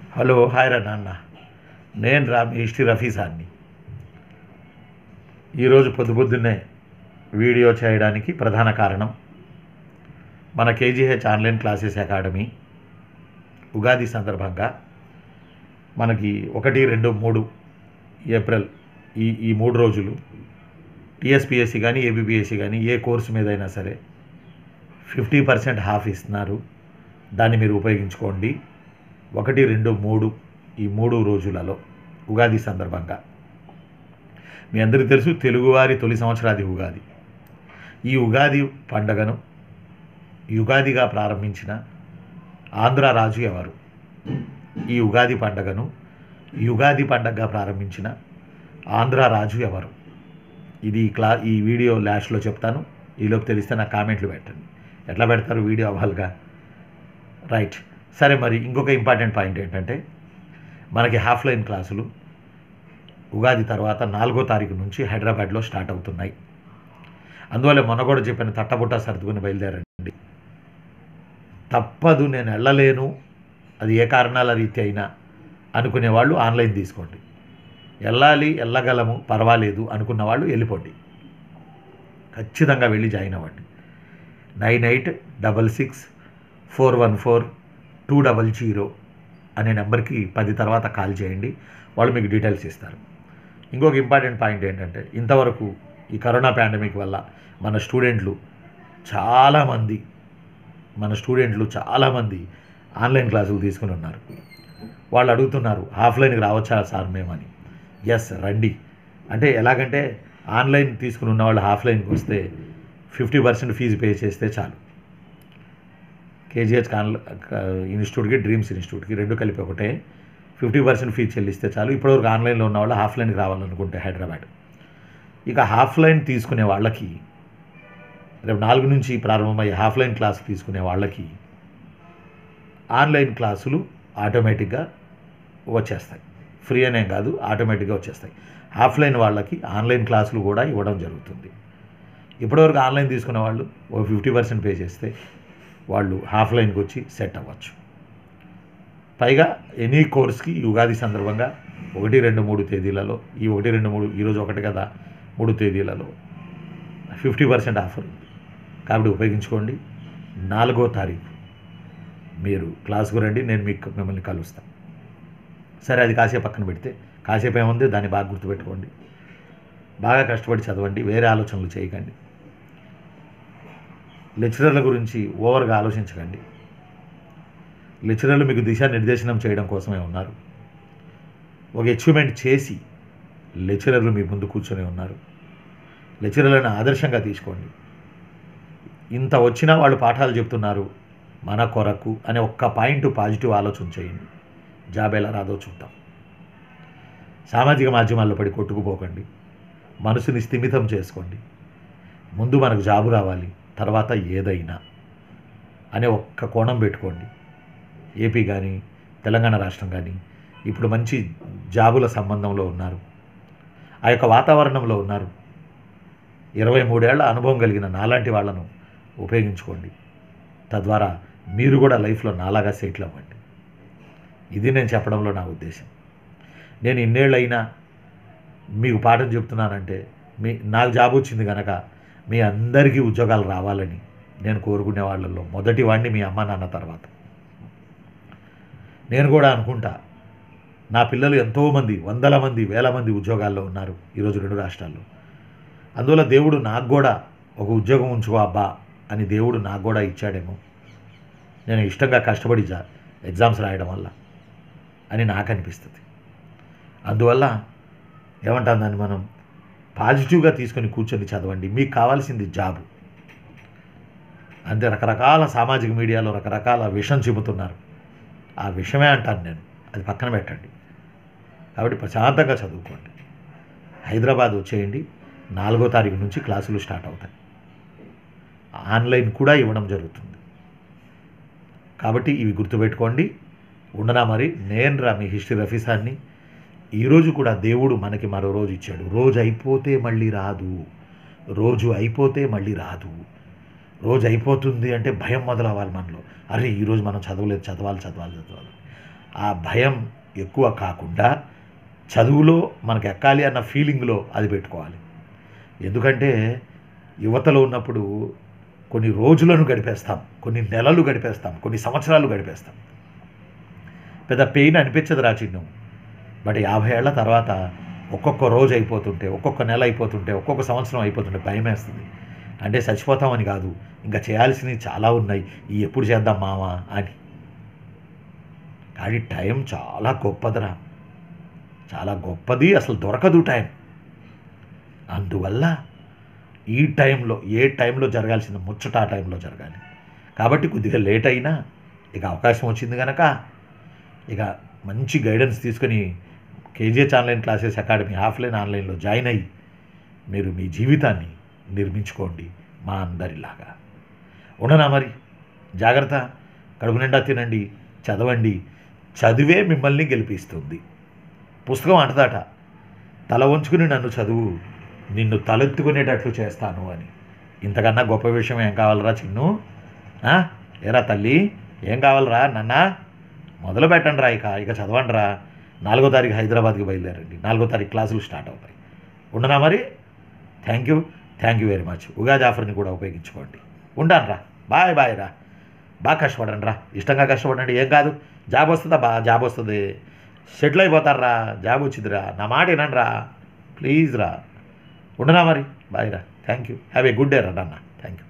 Hello hi రా నాన్న నేను రా మీ హిస్టరీ రఫీ సార్ని ఈరోజు పొద్దు పొద్దున్నే వీడియో చేయడానికి ప్రధాన కారణం మన KGH online classes academy Ugadi సందర్భంగా మనకి ఒకటి రెండు మూడు ఏప్రిల్ ఈ ఈ మూడు రోజులు టీఎస్పిఎస్సి కానీ ఏబిపిఎస్సి కానీ ఏ కోర్సు మీద అయినా సరే ఫిఫ్టీ పర్సెంట్ హాఫ్ ఇస్తున్నారు దాన్ని మీరు ఉపయోగించుకోండి ఒకటి రెండు మూడు ఈ మూడు రోజులలో ఉగాది సందర్భంగా మీ అందరికీ తెలుసు తెలుగువారి తొలి సంవత్సరాది ఉగాది ఈ ఉగాది పండగను యుగాదిగా ప్రారంభించిన ఆంధ్ర రాజు ఎవరు ఈ ఉగాది పండగను యుగాది పండగగా ప్రారంభించిన ఆంధ్ర రాజు ఎవరు ఇది ఈ క్లా ఈ వీడియో లాస్ట్లో చెప్తాను ఈలోపు తెలిస్తే నాకు కామెంట్లు పెట్టండి ఎట్లా పెడతారు వీడియో అవ్వాలిగా రైట్ సరే మరి ఇంకొక ఇంపార్టెంట్ పాయింట్ ఏంటంటే మనకి హాఫ్ లైన్ క్లాసులు ఉగాది తర్వాత నాలుగో తారీఖు నుంచి హైదరాబాద్లో స్టార్ట్ అవుతున్నాయి అందువల్ల మొన్న కూడా చెప్పిన తట్టబుట్ట సర్దుకుని బయలుదేరండి తప్పదు నేను వెళ్ళలేను అది ఏ కారణాల రీతి అయినా అనుకునే వాళ్ళు ఆన్లైన్ తీసుకోండి వెళ్ళాలి వెళ్ళగలము పర్వాలేదు అనుకున్న వాళ్ళు వెళ్ళిపోండి ఖచ్చితంగా వెళ్ళి జాయిన్ అవ్వండి nine eight double six four one four two double zero అనే నెంబర్కి పది తర్వాత కాల్ చేయండి వాళ్ళు మీకు డీటెయిల్స్ ఇస్తారు ఇంకొక ఇంపార్టెంట్ పాయింట్ ఏంటంటే ఇంతవరకు ఈ కరోనా పాండమిక్ వల్ల మన స్టూడెంట్లు చాలామంది మన స్టూడెంట్లు చాలామంది ఆన్లైన్ క్లాసులు తీసుకుని ఉన్నారు వాళ్ళు అడుగుతున్నారు ఆఫ్లైన్కి రావచ్చా సార్ మేమని ఎస్ రండి అంటే ఎలాగంటే ఆన్లైన్ తీసుకుని ఉన్న వాళ్ళు ఆఫ్లైన్కి వస్తే ఫిఫ్టీ పర్సెంట్ ఫీజు పే చేస్తే చాలు కేజీహెచ్ కాన్ ఇన్స్టిట్యూట్కి డ్రీమ్స్ ఇన్స్టిట్యూట్కి రెండు కలిపి ఒకటే ఫిఫ్టీ పర్సెంట్ ఫీజు చెల్లిస్తే చాలు ఇప్పటివరకు ఆన్లైన్లో ఉన్న వాళ్ళు ఆఫ్లైన్కి రావాలనుకుంటే హైదరాబాద్ ఇక ఆఫ్లైన్ తీసుకునే వాళ్ళకి రేపు నాలుగు నుంచి ప్రారంభమయ్యే ఆఫ్లైన్ క్లాస్ తీసుకునే వాళ్ళకి ఆన్లైన్ క్లాసులు ఆటోమేటిక్గా వచ్చేస్తాయి ఫ్రీ అనేం కాదు ఆటోమేటిక్గా వచ్చేస్తాయి ఆఫ్లైన్ వాళ్ళకి ఆన్లైన్ క్లాసులు కూడా ఇవ్వడం జరుగుతుంది ఇప్పటివరకు ఆన్లైన్ తీసుకున్న వాళ్ళు ఓ ఫిఫ్టీ పర్సెంట్ పే చేస్తే వాళ్ళు ఆఫ్లైన్కి వచ్చి సెట్ అవ్వచ్చు పైగా ఎనీ కోర్స్కి ఈ ఉగాది సందర్భంగా ఒకటి రెండు మూడు తేదీలలో ఈ ఒకటి రెండు మూడు ఈరోజు ఒకటి కదా మూడు తేదీలలో ఫిఫ్టీ పర్సెంట్ ఆఫర్ ఉంది కాబట్టి ఉపయోగించుకోండి నాలుగో తారీఖు మీరు క్లాస్కు రండి నేను మీకు మిమ్మల్ని కలుస్తాను సరే అది కాసేపు పక్కన పెడితే కాసేపు ఏముంది దాన్ని బాగా గుర్తుపెట్టుకోండి బాగా కష్టపడి చదవండి వేరే ఆలోచనలు చేయకండి లెక్చరర్ల గురించి ఓవర్గా ఆలోచించకండి లెక్చరర్లు మీకు దిశానిర్దేశనం చేయడం కోసమే ఉన్నారు ఒక అచీవ్మెంట్ చేసి లెక్చరర్లు మీ ముందు కూర్చొని ఉన్నారు లెక్చరర్లను ఆదర్శంగా తీసుకోండి ఇంత వచ్చినా వాళ్ళు పాఠాలు చెప్తున్నారు మన కొరకు అనే ఒక్క పాయింట్ పాజిటివ్ ఆలోచన చేయండి జాబ్ ఎలా రాదో చూద్దాం సామాజిక మాధ్యమాల్లో పడి కొట్టుకుపోకండి మనసుని స్థిమితం చేసుకోండి ముందు మనకు జాబు రావాలి తర్వాత ఏదైనా అనే ఒక్క కోణం పెట్టుకోండి ఏపీ కానీ తెలంగాణ రాష్ట్రం కానీ ఇప్పుడు మంచి జాబుల సంబంధంలో ఉన్నారు ఆ యొక్క వాతావరణంలో ఉన్నారు ఇరవై మూడేళ్ల అనుభవం కలిగిన నాలాంటి వాళ్ళను ఉపయోగించుకోండి తద్వారా మీరు కూడా లైఫ్లో నాలాగా సెటిల్ అవ్వండి ఇది నేను చెప్పడంలో నా ఉద్దేశం నేను ఇన్నేళ్ళైనా మీకు పాఠం చెప్తున్నానంటే మీ నాకు జాబ్ వచ్చింది కనుక మీ అందరికీ ఉద్యోగాలు రావాలని నేను కోరుకునే వాళ్ళల్లో మొదటి వాడిని మీ అమ్మ నాన్న తర్వాత నేను కూడా అనుకుంటా నా పిల్లలు ఎంతోమంది వందల మంది వేల మంది ఉద్యోగాల్లో ఉన్నారు ఈరోజు రెండు రాష్ట్రాల్లో అందువల్ల దేవుడు నాకు కూడా ఒక ఉద్యోగం ఉంచుకో అబ్బా అని దేవుడు నాకు కూడా ఇచ్చాడేమో నేను ఇష్టంగా కష్టపడి జా ఎగ్జామ్స్ రాయడం వల్ల అని నాకు అనిపిస్తుంది అందువల్ల ఏమంటాం దాన్ని మనం పాజిటివ్గా తీసుకొని కూర్చొని చదవండి మీకు కావాల్సింది జాబు అంతే రకరకాల సామాజిక మీడియాలో రకరకాల విషం చెబుతున్నారు ఆ విషమే అంటాను నేను అది పక్కన పెట్టండి కాబట్టి ప్రశాంతంగా చదువుకోండి హైదరాబాద్ వచ్చేయండి నాలుగో తారీఖు నుంచి క్లాసులు స్టార్ట్ అవుతాయి ఆన్లైన్ కూడా ఇవ్వడం జరుగుతుంది కాబట్టి ఇవి గుర్తుపెట్టుకోండి ఉండనా మరి నేను రా మీ హిస్టరీ రఫీసాన్ని ఈరోజు కూడా దేవుడు మనకి మరో రోజు ఇచ్చాడు రోజు అయిపోతే మళ్ళీ రాదు రోజు అయిపోతే మళ్ళీ రాదు రోజు అయిపోతుంది అంటే భయం మొదలవ్వాలి మనలో అరే ఈరోజు మనం చదవలేదు చదవాలి చదవాలి చదవాలి ఆ భయం ఎక్కువ కాకుండా చదువులో మనకు ఎక్కాలి అన్న ఫీలింగ్లో అది పెట్టుకోవాలి ఎందుకంటే యువతలో ఉన్నప్పుడు కొన్ని రోజులను గడిపేస్తాం కొన్ని నెలలు గడిపేస్తాం కొన్ని సంవత్సరాలు గడిపేస్తాం పెద్ద పెయిన్ అనిపించదు రా చిన్ను బట్ యాభై ఏళ్ల తర్వాత ఒక్కొక్క రోజు అయిపోతుంటే ఒక్కొక్క నెల అయిపోతుంటే ఒక్కొక్క సంవత్సరం అయిపోతుంటే భయం వేస్తుంది అంటే చచ్చిపోతామని కాదు ఇంకా చేయాల్సినవి చాలా ఉన్నాయి ఈ ఎప్పుడు చేద్దాం మావా అని కానీ టైం చాలా గొప్పదిరా చాలా గొప్పది అసలు దొరకదు టైం అందువల్ల ఈ టైంలో ఏ టైంలో జరగాల్సిన ముచ్చట ఆ టైంలో జరగాలి కాబట్టి కొద్దిగా లేట్ అయినా ఇక అవకాశం వచ్చింది కనుక ఇక మంచి గైడెన్స్ తీసుకొని KGH online classes academy offline ఆన్లైన్లో జాయిన్ అయ్యి మీరు మీ జీవితాన్ని నిర్మించుకోండి మా అందరిలాగా ఉండనా మరి జాగ్రత్త కడుపు నిండా తినండి చదవండి చదివే మిమ్మల్ని గెలిపిస్తుంది పుస్తకం అంటదట తల వంచుకుని నన్ను చదువు నిన్ను తలెత్తుకునేటట్లు చేస్తాను అని ఇంతకన్నా గొప్ప విషయం ఏం కావాలరా చిన్ను ఆ? ఏరా తల్లి ఏం కావాలరా నాన్న మొదలు పెట్టండి రా ఇక ఇక చదవండి రా నాలుగో తారీఖు హైదరాబాద్కి బయలుదేరండి నాలుగో తారీఖు క్లాసులు స్టార్ట్ అవుతాయి ఉండనా మరి thank you thank you very much Ugadi ఆఫర్ని కూడా ఉపయోగించుకోండి ఉంటాను రా బాయ్ బాయ్ రా బాగా కష్టపడండి రా ఇష్టంగా కష్టపడండి ఏం కాదు జాబ్ వస్తుందా బా జాబ్ వస్తుంది సెటిల్ అయిపోతారా జాబ్ వచ్చిందిరా నా మాట వినండి రా ప్లీజ్ రా ఉండనా మరి బాయ్ రా thank you have a good day రా నాన్న థ్యాంక్ యూ